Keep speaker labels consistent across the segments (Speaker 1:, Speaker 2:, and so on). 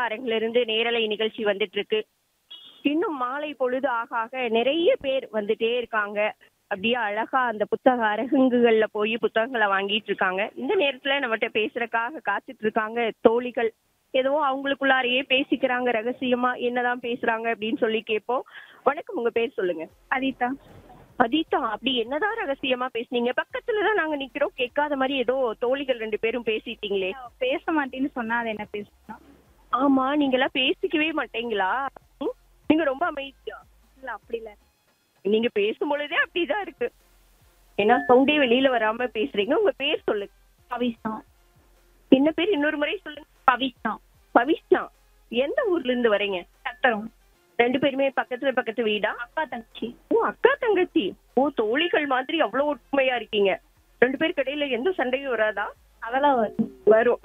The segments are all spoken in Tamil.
Speaker 1: அரங்கிலிருந்து நேரலை நிகழ்ச்சி வந்துட்டு இருக்கு இன்னும் மாலை பொழுது ஆக ஆக நிறைய பேர் வந்துட்டே இருக்காங்க அப்படியே அழகா அந்த புத்தக அரங்குகள்ல போய் புத்தகங்களை வாங்கிட்டு இருக்காங்க இந்த நேரத்துல நம்மகிட்ட பேசுறதுக்காக காத்துட்டு இருக்காங்க தோழிகள் ஏதோ அவங்களுக்குள்ளாரையே பேசிக்கிறாங்க ரகசியமா என்னதான் பேசுறாங்க அப்படின்னு சொல்லி கேட்போம் வணக்கம் உங்க பேர் சொல்லுங்க
Speaker 2: அதிதா
Speaker 1: அதீதா அப்படி என்னதான் ரகசியமா பேசுனீங்க பக்கத்துல தான் நாங்க நிக்கிறோம் கேட்காத மாதிரி ஏதோ தோழிகள் ரெண்டு பேரும் பேசிட்டீங்களே
Speaker 2: அவ பேச மாட்டேன்னு சொன்னா அது என்ன பேசணும்
Speaker 1: ஆமா நீங்க எல்லாம் பேசிக்கவே மாட்டீங்களா ம்? நீங்க ரொம்ப அமைதியா
Speaker 2: இல்ல அப்படி இல்ல
Speaker 1: நீங்க பேசும் பொழுதே அப்படிதான் இருக்கு ஏன்னா சவுண்டே வெளியில வராம பேசுறீங்க உங்க பேர் சொல்லுங்க
Speaker 2: பவிஷா
Speaker 1: என்ன பேர் இன்னொரு முறை சொல்லுங்க
Speaker 2: பவிஷா
Speaker 1: பவிஷ்ணா எந்த ஊர்ல இருந்து வரீங்க
Speaker 2: சத்திரம்
Speaker 1: ரெண்டு பேருமே பக்கத்துல பக்கத்து வீடா
Speaker 2: அக்கா தங்கச்சி
Speaker 1: ஓ அக்கா தங்கச்சி ஓ தோழிகள் மாதிரி அவ்வளவு ஒற்றுமையா இருக்கீங்க ரெண்டு பேருக்கு இடையில எந்த சண்டையும் வராதா
Speaker 2: அதெல்லாம் வரும்
Speaker 1: வரும்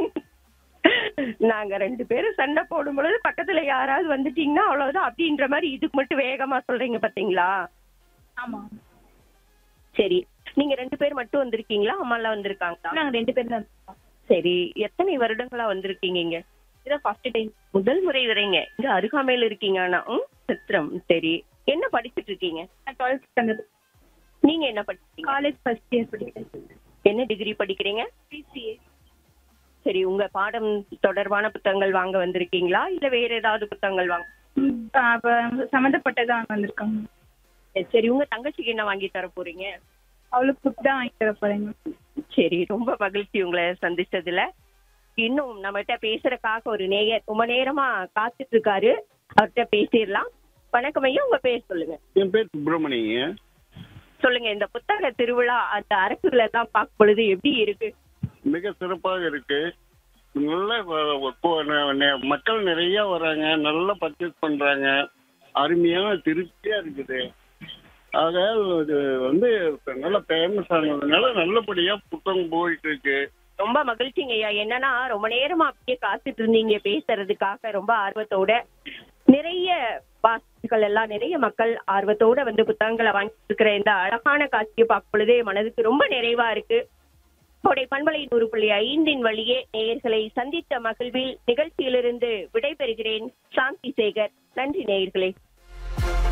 Speaker 1: நாங்க ரெண்டு பேரும் சண்டை போடும் பொழுது பக்கத்துல யாராவது வந்துட்டீங்கன்னா அவ்வளவுதான் அப்படின்ற மாதிரி இதுக்கு மட்டும் வேகமா சொல்றீங்க பாத்தீங்களா
Speaker 2: ஆமா
Speaker 1: சரி நீங்க ரெண்டு பேர் மட்டும் வந்திருக்கீங்களா அம்மா எல்லாம் வந்திருக்காங்களா
Speaker 2: நாங்க ரெண்டு பேரும் தான் இருக்கோம்
Speaker 1: சரி எத்தனை வருடங்களா வந்திருக்கீங்க இங்க
Speaker 2: இதான் ஃபர்ஸ்ட் டைம்
Speaker 1: முதல் முறை வரீங்க இங்க அருகாமையில இருக்கீங்க ஆனா ம், சித்திரம் சரி என்ன படிச்சிட்டு இருக்கீங்க
Speaker 2: நான் டுவெல்த் ஸ்டாண்டர்ட்
Speaker 1: நீங்க என்ன படிச்சீங்க
Speaker 2: காலேஜ் ஃபர்ஸ்ட் இயர் படிக்கிறேன்
Speaker 1: என்ன டிகிரி படிக்கிறீங்க
Speaker 2: பிசிஏ
Speaker 1: சரி உங்க பாடம் தொடர்பான புத்தகங்கள் வாங்க வந்திருக்கீங்களா இல்ல வேற ஏதாவது புத்தகங்கள் வாங்க
Speaker 2: அப்ப சம்மந்தப்பட்டதான் வந்திருக்காங்க
Speaker 1: சரி உங்க தங்கச்சிக்கு என்ன வாங்கி தர போறீங்க
Speaker 2: அவளுக்கு புக் தான் வாங்கி தர போறேங்க
Speaker 1: சரி ரொம்ப மகிழ்ச்சி உங்களை சந்திச்சதுல இன்னும் நம்மகிட்ட பேசுறதுக்காக ஒரு நேயர் ரொம்ப நேரமா காத்துட்டு இருக்காரு அவர்கிட்ட பேசிடலாம் வணக்கம் ஐயா உங்க பேர் சொல்லுங்க
Speaker 3: என் பேர் சுப்பிரமணியங்க
Speaker 1: சொல்லுங்க இந்த புத்தக திருவிழா அந்த அரங்குகளை எல்லாம் பார்க்கும் பொழுது எப்படி இருக்கு
Speaker 3: மிக சிறப்பாக இருக்கு நல்ல வ- வ- கொ- ந- ந- மக்கள் நிறைய வராங்க நல்லா பர்ச்சேஸ் பண்றாங்க அருமையான திருப்தியா இருக்குது ஆக இது வந்து நல்ல ஃபேமஸ் ஆனதுனால நல்லபடியா புத்தகம் போயிட்டு இருக்கு
Speaker 1: ரொம்ப மகிழ்ச்சிங்க ஐயா என்னன்னா ரொம்ப நேரமா அப்படியே காத்துட்டு இருந்தீங்க பேசுறதுக்காக ரொம்ப ஆர்வத்தோட நிறைய வாசிகள் எல்லாம் நிறைய மக்கள் ஆர்வத்தோட வந்து புத்தகங்களை வாங்கிட்டு இருக்கிற இந்த அழகான காட்சியை பார்க்கும் பொழுதே மனதுக்கு ரொம்ப நிறைவா இருக்கு கோடை பண்பலை நூறு புள்ளி ஐந்தின் வழியே நேயர்களை சந்தித்த மகிழ்வில் நிகழ்ச்சியிலிருந்து விடைபெறுகிறேன் சாந்தி சேகர் நன்றி நேயர்களே